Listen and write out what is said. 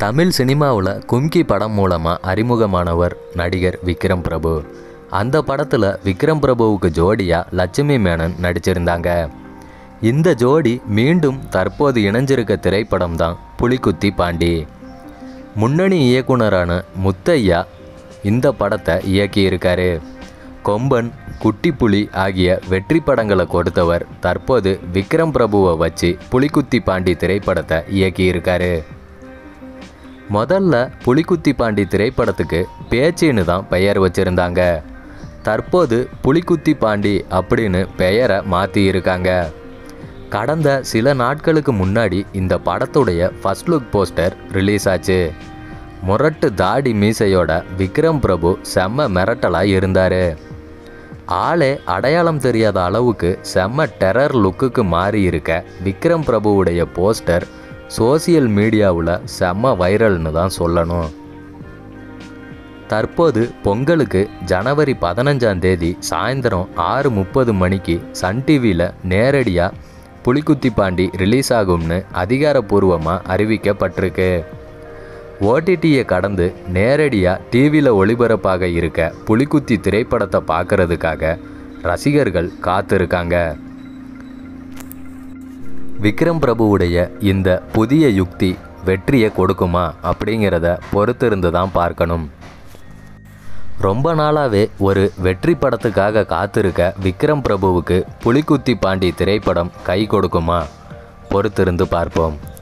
தமிழ் சினிமாவில் கும்கி படம் மூலமாக அறிமுகமானவர் நடிகர் விக்ரம் பிரபு அந்த படத்தில் விக்ரம் பிரபுவுக்கு ஜோடியாக லட்சுமி மேனன் நடிச்சிருந்தாங்க இந்த ஜோடி மீண்டும் தற்போது இணைஞ்சிருக்க திரைப்படம் தான் புலிக்குத்தி பாண்டி முன்னணி இயக்குனரான முத்தையா இந்த படத்தை இயக்கியிருக்காரு கொம்பன் குட்டிப்புலி ஆகிய வெற்றி படங்களை கொடுத்தவர் தற்போது விக்ரம் பிரபுவை வச்சு புலிக்குத்தி பாண்டி திரைப்படத்தை இயக்கியிருக்காரு முதல்ல புலிக்குத்தி பாண்டி திரைப்படத்துக்கு பேச்சின்னு தான் பெயர் வச்சிருந்தாங்க தற்போது புலிக்குத்தி பாண்டி அப்படின்னு பெயரை மாற்றி இருக்காங்க கடந்த சில நாட்களுக்கு முன்னாடி இந்த படத்துடைய ஃபர்ஸ்ட் லுக் போஸ்டர் ரிலீஸ் ஆச்சு முரட்டு தாடி மீசையோட விக்ரம் பிரபு செம்ம மிரட்டலாக இருந்தார் ஆளே அடையாளம் தெரியாத அளவுக்கு செம்ம டெரர் லுக்குக்கு மாறி இருக்க விக்ரம் பிரபுவுடைய போஸ்டர் சோசியல் மீடியாவில் செம்ம வைரல்னு தான் சொல்லணும் தற்போது பொங்கலுக்கு ஜனவரி பதினஞ்சாம் தேதி சாயந்தரம் ஆறு முப்பது மணிக்கு சன் டிவியில் நேரடியாக புலிக்குத்தி பாண்டி ரிலீஸ் ஆகும்னு அதிகாரப்பூர்வமாக அறிவிக்கப்பட்டிருக்கு ஓடிடியை கடந்து நேரடியாக டிவியில் ஒளிபரப்பாக இருக்க புலிக்குத்தி திரைப்படத்தை பார்க்கறதுக்காக ரசிகர்கள் காத்திருக்காங்க விக்ரம் பிரபுவுடைய இந்த புதிய யுக்தி வெற்றியை கொடுக்குமா அப்படிங்கிறத பொறுத்திருந்து தான் பார்க்கணும் ரொம்ப நாளாகவே ஒரு வெற்றி படத்துக்காக காத்திருக்க விக்ரம் பிரபுவுக்கு புலிக்குத்தி பாண்டி திரைப்படம் கை கொடுக்குமா பொறுத்திருந்து பார்ப்போம்